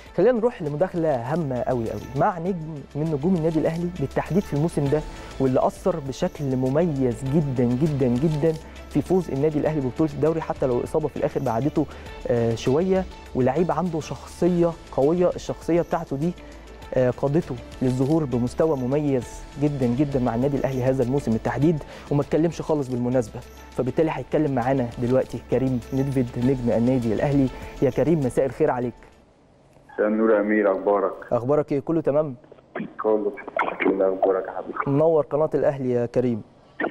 خلينا نروح لمداخله هامه قوي قوي مع نجم من نجوم النادي الاهلي بالتحديد في الموسم ده واللي اثر بشكل مميز جدا جدا جدا في فوز النادي الاهلي ببطوله الدوري حتى لو الاصابه في الاخر بعدته آه شويه ولعيب عنده شخصيه قويه الشخصيه بتاعته دي آه قادته للظهور بمستوى مميز جدا جدا مع النادي الاهلي هذا الموسم بالتحديد وما اتكلمش خالص بالمناسبه فبالتالي هيتكلم معانا دلوقتي كريم ندفد نجم النادي الاهلي يا كريم مساء الخير عليك مساء النور يا امير اخبارك اخبارك ايه كله تمام كله الحمد لله اخبارك يا حبيبي منور قناه الاهلي يا كريم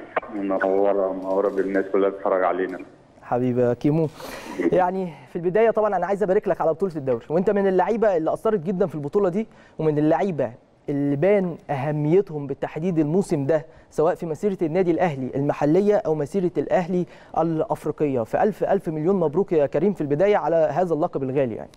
منوره منوره بالناس كلها بتتفرج علينا حبيبي يا كيمو يعني في البدايه طبعا انا عايز ابارك لك على بطوله الدوري وانت من اللعيبه اللي اثرت جدا في البطوله دي ومن اللعيبه اللي بان اهميتهم بالتحديد الموسم ده سواء في مسيره النادي الاهلي المحليه او مسيره الاهلي الافريقيه فالف الف مليون مبروك يا كريم في البدايه على هذا اللقب الغالي يعني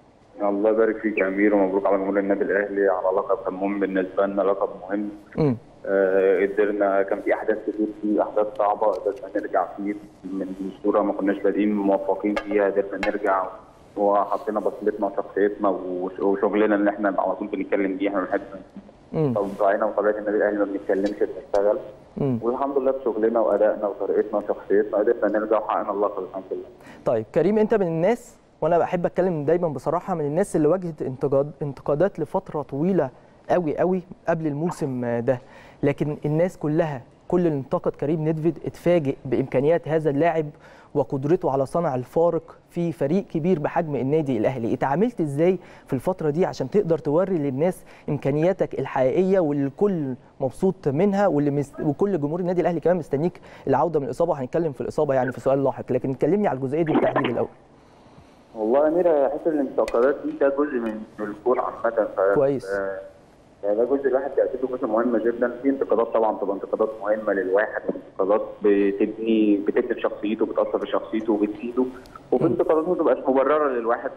الله يبارك فيك يا امير ومبروك على جمهور النادي الاهلي على لقب كان مهم بالنسبه لنا لقب مهم امم آه قدرنا كان في احداث كتير فيه احداث صعبه قدرنا نرجع فيه من صوره ما كناش بادئين موفقين فيها قدرنا نرجع وحطينا بصمتنا وشخصيتنا وشغلنا اللي احنا على طول بنتكلم بيه احنا بنحب طبيعتنا وطبيعه النادي الاهلي ما بنتكلمش بنشتغل والحمد لله بشغلنا وادائنا وطريقتنا وشخصيتنا قدرنا نرجع وحققنا اللقب الحمد لله. طيب كريم انت من الناس وانا بحب اتكلم دايما بصراحه من الناس اللي واجهت انتقاد انتقادات لفتره طويله قوي قوي قبل الموسم ده لكن الناس كلها كل اللي انتقد كريم ندفد اتفاجئ بامكانيات هذا اللاعب وقدرته على صنع الفارق في فريق كبير بحجم النادي الاهلي اتعاملت ازاي في الفتره دي عشان تقدر توري للناس امكانياتك الحقيقيه واللي الكل مبسوط منها واللي مست... وكل جمهور النادي الاهلي كمان مستنيك العوده من الاصابه وهنتكلم في الاصابه يعني في سؤال لاحق لكن كلمني على الجزئيه دي بالتحديد الاول والله يا امير حته الانتقادات دي ده جزء من الكوره عامه كويس يعني ده جزء الواحد بيعتبره جزء مهم جدا في انتقادات طبعا بتبقى انتقادات مهمه للواحد انتقادات بتبني بتبني في شخصيته بتاثر في شخصيته وبتفيده وفي انتقادات ما بتبقاش مبرره للواحد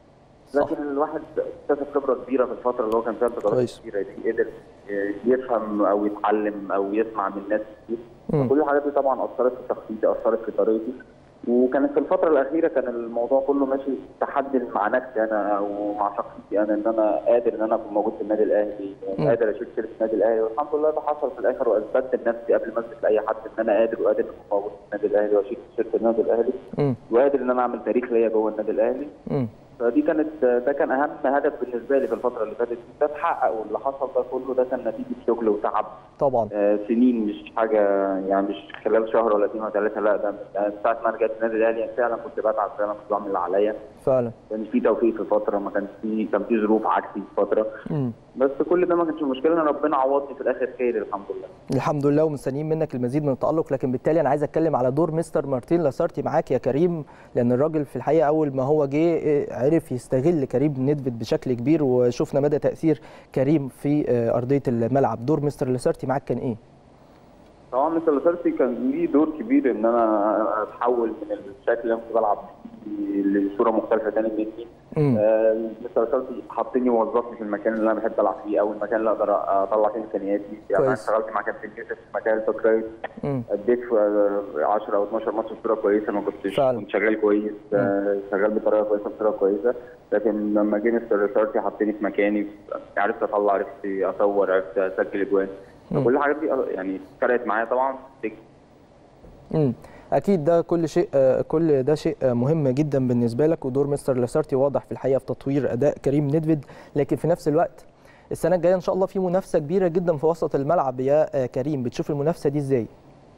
لكن الواحد اكتسب خبره كبيره في الفتره اللي هو كان فيها انتقادات كبيره دي قدر يفهم او يتعلم او يسمع من ناس كتير كل الحاجات دي طبعا اثرت في شخصيتي اثرت في طريقتي وكانت في الفترة الأخيرة كان الموضوع كله ماشي تحدي مع نفسي أنا أو مع شخصيتي أنا إن أنا قادر إن أنا أكون موجود في النادي الأهلي قادر أشيل سيرة النادي الأهلي والحمد لله ده حصل في الآخر وأثبتت لنفسي قبل ما أثبت لأي حد إن أنا قادر وقادر أكون موجود في النادي الأهلي وأشيل سيرة النادي الأهلي وقادر إن أنا أعمل تاريخ ليا جوه النادي الأهلي فدي كانت ده كان اهم هدف بالنسبه لي في الفتره اللي فاتت ده اتحقق واللي حصل ده كله ده كان نتيجه شغل وتعب طبعا آه سنين مش حاجه يعني مش خلال شهر ولا اثنين ولا ثلاثه لا ده من ساعه ما رجعت النادي الاهلي فعلا كنت بتعب فعلا كنت بعمل اللي عليا فعلا كان في توفيق في فتره ما كانش في كان في ظروف عكسي في فتره مم. بس كل ده ما كانش مشكله ان ربنا عوضني في الاخر خير الحمد لله الحمد لله ومستنيين منك المزيد من التالق لكن بالتالي انا عايز اتكلم على دور مستر مارتين لاسارتي معاك يا كريم لان الراجل في الحقيقه اول ما هو جه عرف يستغل كريم ندفد بشكل كبير وشفنا مدى تاثير كريم في ارضيه الملعب دور مستر لاسارتي معاك كان ايه طبعا مستر لاسارتي كان ليه دور كبير ان انا اتحول من الشكل اللي انا كنت بلعب لصوره مختلفه تاني مني آه مستر لاسارتي حطني ووظفني في المكان اللي انا بحب العب فيه او المكان اللي اقدر اطلع فيه امكانياتي يعني انا اشتغلت مع كابتن يوسف في مكان الباك اديت في 10 او 12 ماتش بصوره كويسه ما كنتش فعلا. كنت شغال كويس آه شغال بطريقه كويسه بصوره كويسه لكن لما جه مستر لاسارتي حطني في مكاني عرفت اطلع عرفت اصور عرفت اسجل اجوان كل الحاجات دي يعني فرقت معايا طبعا امم اكيد ده كل شيء كل ده شيء مهم جدا بالنسبه لك ودور مستر لاسارتي واضح في الحقيقه في تطوير اداء كريم ندفد لكن في نفس الوقت السنه الجايه ان شاء الله في منافسه كبيره جدا في وسط الملعب يا كريم بتشوف المنافسه دي ازاي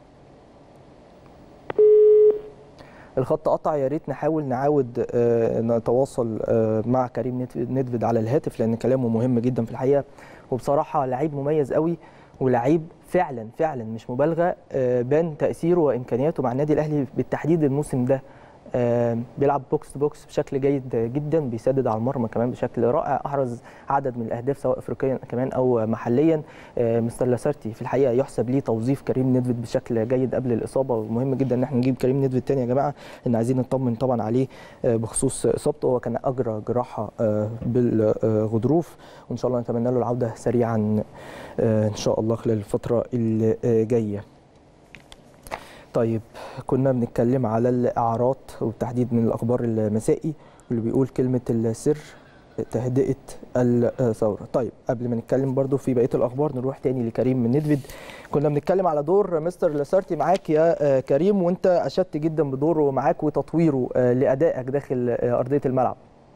الخط قطع يا ريت نحاول نعاود نتواصل مع كريم ندفد على الهاتف لان كلامه مهم جدا في الحقيقه وبصراحه لعيب مميز قوي ولعيب فعلا فعلا مش مبالغه بان تاثيره وامكانياته مع النادي الاهلي بالتحديد الموسم ده بيلعب بوكس تو بوكس بشكل جيد جدا بيسدد على المرمى كمان بشكل رائع احرز عدد من الاهداف سواء افريقيا كمان او محليا مستر لاسارتي في الحقيقه يحسب ليه توظيف كريم ندفد بشكل جيد قبل الاصابه ومهم جدا ان احنا نجيب كريم ندفد تاني يا جماعه لان عايزين نطمن طبعا عليه بخصوص اصابته هو كان اجرى جراحه بالغضروف وان شاء الله نتمنى له العوده سريعا ان شاء الله خلال الفتره الجايه طيب كنا بنتكلم على الاعارات وبالتحديد من الاخبار المسائي واللي بيقول كلمه السر تهدئه الثوره طيب قبل ما نتكلم برضو في بقيه الاخبار نروح تاني لكريم من ندفد كنا بنتكلم على دور مستر لاسارتي معاك يا كريم وانت اشدت جدا بدوره معاك وتطويره لادائك داخل ارضيه الملعب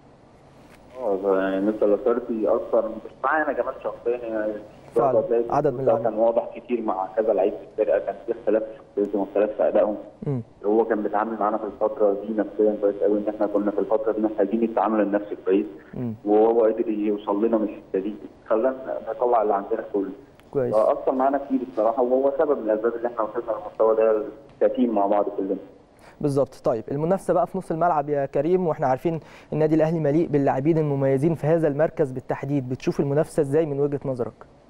اه يعني مستر لاسارتي اثر مش معايا انا كمان شخصيا يعني فعلا عدد من كان واضح كتير مع كذا لعيب في الفرقه كان في اختلاف في شخصيتهم واختلاف في ادائهم هو كان بيتعامل معانا في الفتره دي نفسيا كويس قوي ان احنا كنا في الفتره دي محتاجين التعامل النفسي كويس وهو قدر يوصل لنا من الحته دي خلانا نطلع اللي عندنا كله كويس اثر معانا كتير الصراحه وهو سبب من الاسباب اللي احنا وصلنا للمستوى ده كتيم مع بعض كلنا بالظبط طيب المنافسه بقى في نص الملعب يا كريم واحنا عارفين النادي الاهلي مليء باللاعبين المميزين في هذا المركز بالتحديد بتشوف المنافسه ازاي من وجهه نظرك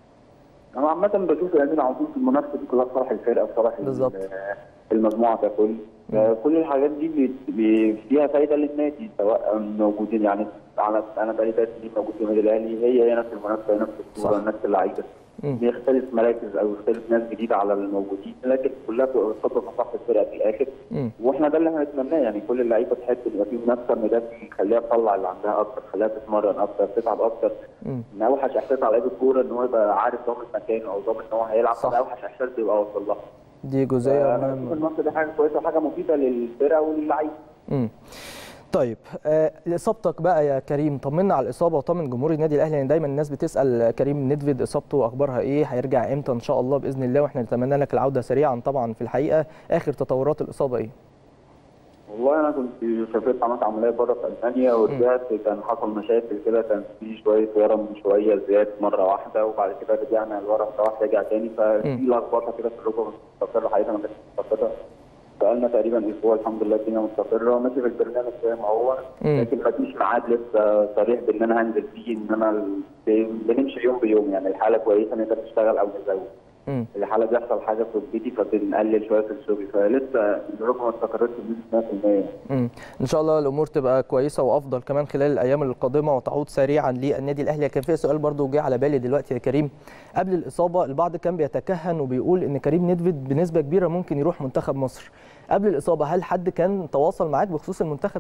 انا عامه بشوف يعني على طول في المنافسه دي كلها في صالح الفرقه في صالح بالظبط المجموعه ككل كل الحاجات دي فيها فايده للنادي سواء موجودين يعني على انا بقالي ثلاث سنين موجود في النادي الاهلي هي هي نفس المنافسه هي نفس الصوره نفس اللعيبه بيختلف مراكز او يختلف ناس جديده على الموجودين لكن كلها بتبقى بتصب في مصلحه الفرقه في الاخر مم. واحنا ده اللي احنا نتمناه يعني كل اللعيبه تحب يبقى في منافسه ان ده يخليها تطلع اللي عندها اكتر تخليها تتمرن اكتر تتعب اكتر مم. ان اوحش احساس على لعيب الكوره ان هو يبقى عارف ضامن مكانه او ضامن ان هو هيلعب صح. ده اوحش احساس بيبقى واصل لها دي جزئيه انا بشوف مهمه الماتش ده حاجه كويسه وحاجه مفيده للفرقه وللعيبه مم. طيب آه، اصابتك بقى يا كريم طمنا على الاصابه وطمن جمهور النادي الاهلي لان دايما الناس بتسال كريم ندفد اصابته اخبارها ايه هيرجع امتى ان شاء الله باذن الله واحنا نتمنى لك العوده سريعا طبعا في الحقيقه اخر تطورات الاصابه ايه والله انا كنت سافرت عملت عمليه بره في المانيا ورجعت كان حصل مشاكل كده كان في شويه ورم شويه زياده مره واحده وبعد كده رجعنا الورم ده واحد رجع تاني ففي مم. لخبطه كده في الركبه مش مستقره حقيقه ما كانتش مستقره بقالنا تقريبا اسبوع الحمد لله الدنيا مستقره ماشي في البرنامج زي ما هو مم. لكن ما فيش ميعاد لسه صريح بان انا هنزل فيه ان انا ال- بنمشي يوم بيوم يعني الحاله كويسه نقدر نشتغل او نزود مم. الحاله بيحصل حاجه في ركبتي فبنقلل شويه في الشغل فلسه الركبه ما استقرتش بنسبه 100% مم. ان شاء الله الامور تبقى كويسه وافضل كمان خلال الايام القادمه وتعود سريعا للنادي الاهلي كان في سؤال برضو جه على بالي دلوقتي يا كريم قبل الاصابه البعض كان بيتكهن وبيقول ان كريم ندفد بنسبه كبيره ممكن يروح منتخب مصر قبل الاصابه هل حد كان تواصل معاك بخصوص المنتخب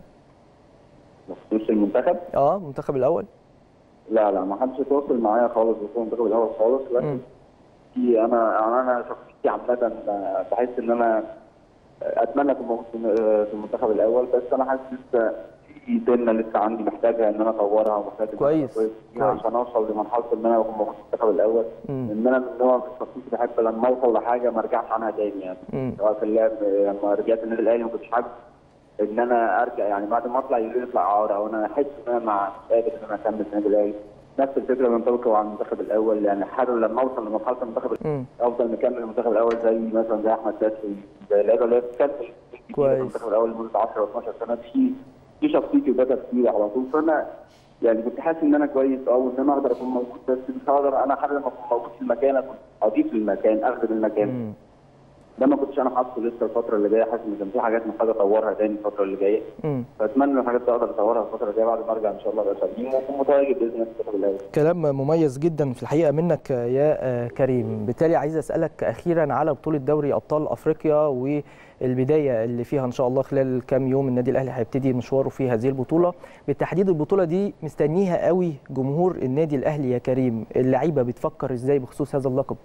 بخصوص المنتخب اه المنتخب الاول لا لا ما حدش يتواصل معايا خالص بخصوص المنتخب الاول خالص مم. لكن في انا انا انا شخصيتي عامه بحس ان انا اتمنى اكون موجود في- في المنتخب الاول بس انا حاسس لسه في سنه لسه عندي محتاجها ان انا اطورها ومحتاج إن أنا كويس. أبقى فيها كويس. عشان اوصل لمرحله ان انا اكون موجود في المنتخب الاول مم. ان انا من نوع في شخصيتي بحب لما اوصل لحاجه ما ارجعش عنها تاني يعني مم. سواء في اللعب لما رجعت النادي الاهلي ما كنتش حابب ان انا ارجع يعني بعد ما اطلع يقولوا لي اطلع اعاره او انا احس ان انا مع- مش قادر ان انا اكمل في النادي الاهلي نفس الفكره بنطبقها على المنتخب الاول يعني حابب لما اوصل لمرحله المنتخب مم. افضل مكمل المنتخب الاول زي مثلا زي احمد فتحي زي اللعيبه اللي هي بتكمل في كويس. المنتخب الاول لمده 10 و 12 سنه دي دي شخصيتي وده تفكيري على طول فانا يعني كنت حاسس ان انا كويس اه وان انا اقدر اكون موجود بس مش هقدر انا حابب لما اكون موجود في المكان اكون اضيف للمكان اخدم المكان مم. ده ما كنتش انا حاطه لسه الفتره اللي جايه حاسس ان كان في حاجات محتاج اطورها تاني الفتره اللي جايه مم. فاتمنى ان الحاجات دي اقدر اطورها الفتره الجايه بعد ما ارجع ان شاء الله ابقى سليم واكون متواجد باذن الله في المنتخب الاول كلام مميز جدا في الحقيقه منك يا آه، كريم بالتالي عايز اسالك اخيرا على بطوله دوري ابطال افريقيا والبدايه اللي فيها ان شاء الله خلال كام يوم النادي الاهلي هيبتدي مشواره في هذه البطوله بالتحديد البطوله دي مستنيها قوي جمهور النادي الاهلي يا كريم اللعيبه بتفكر ازاي بخصوص هذا اللقب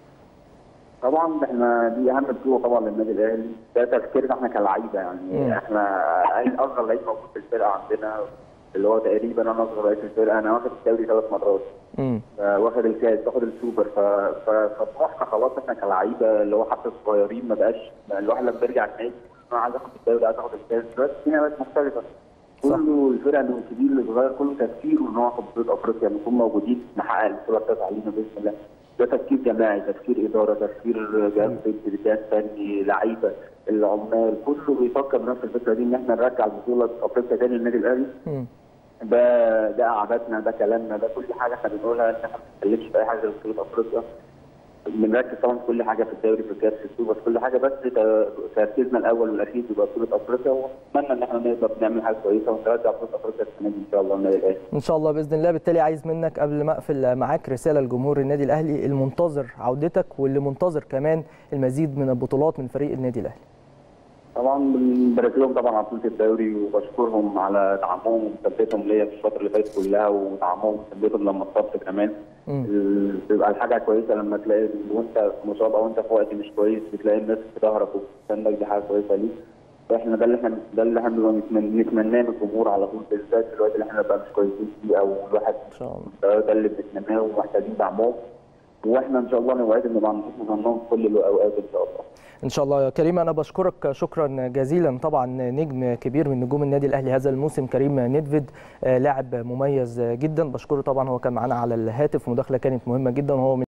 طبعا احنا دي اهم بطوله طبعا للنادي الاهلي ده تفكيرنا احنا كلعيبه يعني مم. احنا اي اصغر لعيب موجود في الفرقه عندنا اللي هو تقريبا انا اصغر لعيب في الفرقه انا واخد الدوري ثلاث مرات امم آه، واخد الكاس واخد السوبر ف- ف- فطموحنا خلاص احنا كلعيبه اللي هو حتى الصغيرين ما بقاش الواحد لما بيرجع النادي انا عايز اخد الدوري عايز اخد الكاس دلوقتي الدنيا بقت مختلفه صح. كله الفرقه من الكبير للصغير كله تفكيره ان هو ياخد بطوله افريقيا نكون موجودين نحقق البطوله التاسعه علينا باذن الله ده تفكير جماعي تفكير اداره تفكير جهاز طبي جهاز فني لعيبه العمال كله بيفكر بنفس الفكره دي ان احنا نرجع البطوله افريقيا تاني للنادي الاهلي امم ده ده قعداتنا ده كلامنا ده كل حاجه احنا بنقولها ان احنا ما بنتكلمش في اي حاجه غير بطوله افريقيا بنركز طبعا في كل حاجه في الدوري في الكاس في السوبر في كل حاجه بس ت- تركيزنا الاول والاخير بيبقى بطوله افريقيا ونتمنى ان احنا نقدر نعمل حاجه كويسه ونرجع بطوله افريقيا السنه دي ان شاء الله النادي الاهلي ان شاء الله باذن الله بالتالي عايز منك قبل ما اقفل معاك رساله لجمهور النادي الاهلي المنتظر عودتك واللي منتظر كمان المزيد من البطولات من فريق النادي الاهلي طبعا بنبارك لهم طبعا على بطوله الدوري وبشكرهم على دعمهم ومثبتهم ليا في الفتره اللي فاتت كلها ودعمهم ومثبتهم لما اتصبت كمان مم. ال- بيبقى الحاجه كويسه لما تلاقي وانت مصاب او انت في وقت مش كويس بتلاقي الناس في ظهرك وبتستناك دي حاجه كويسه ليك فاحنا ده اللي احنا ده اللي احنا بنبقى نتمن- نتمناه من الجمهور على طول بالذات في الوقت اللي احنا بقى مش كويسين فيه او الواحد ان شاء الله ده, ده اللي بنتمناه ومحتاجين دعمهم واحنا ان شاء الله نوعد ان نبقى نشوف ظنهم في كل الاوقات ان شاء الله ان شاء الله يا كريم انا بشكرك شكرا جزيلا طبعا نجم كبير من نجوم النادي الاهلي هذا الموسم كريم نيدفيد آه، لاعب مميز جدا بشكره طبعا هو كان معانا على الهاتف مداخله كانت مهمه جدا وهو من